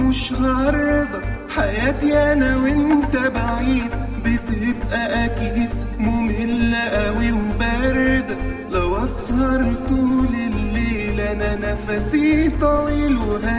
ومش هرضى حياتي انا وانت بعيد بتبقى اكيد مملة قوي وباردة لو اسهر طول الليل انا نفسي طويل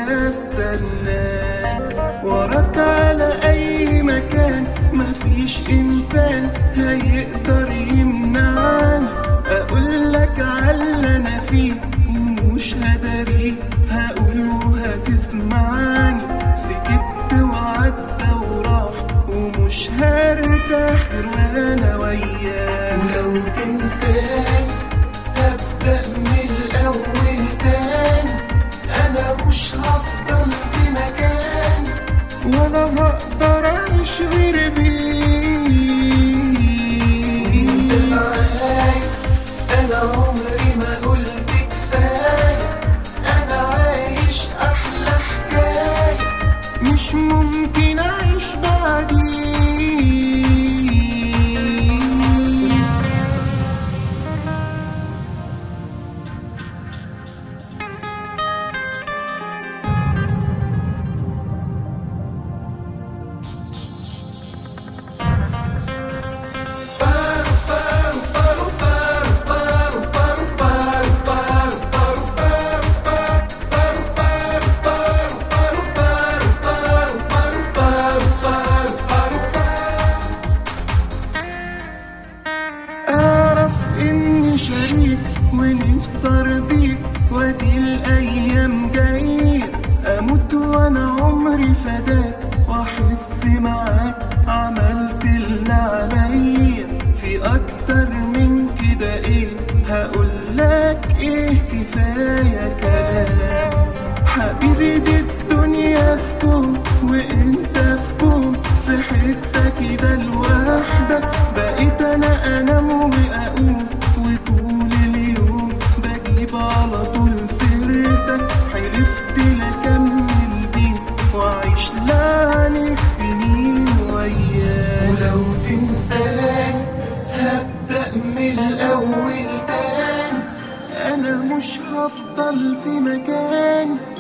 وهستناك وراك على اي مكان مفيش انسان هيقدر يمنعني اقول لك على انا فيه ومش هدري هقول وهتسمعني سكت وعدى وراح ومش هرتاح غير وانا وياك ولو تنساني هبدأ من الأول تاني أنا مش هفضل في مكان ولا هقدر أعيش غير بيك معايا أنا عمري ما قلت كفاية أنا عايش أحلى حكاية مش ممكن أعيش بعديك اعرف اني شريك ونفسي ارضيك وادي الايام جايه اموت وانا عمري فداك واحس معاك عملت اللي عليا في اكتر من كده ايه هقول لك ايه كفايه كلام حبيبي دي الدنيا في كون وانت في كون في حته كده لوحدك بقيت انا انام واقوم وطول اليوم بجيب على طول سيرتك حلفت لاكمل بيك واعيش لعنك سنين وياك ولو تنساني هبدأ من الأول تاني أنا مش هفضل في مكاني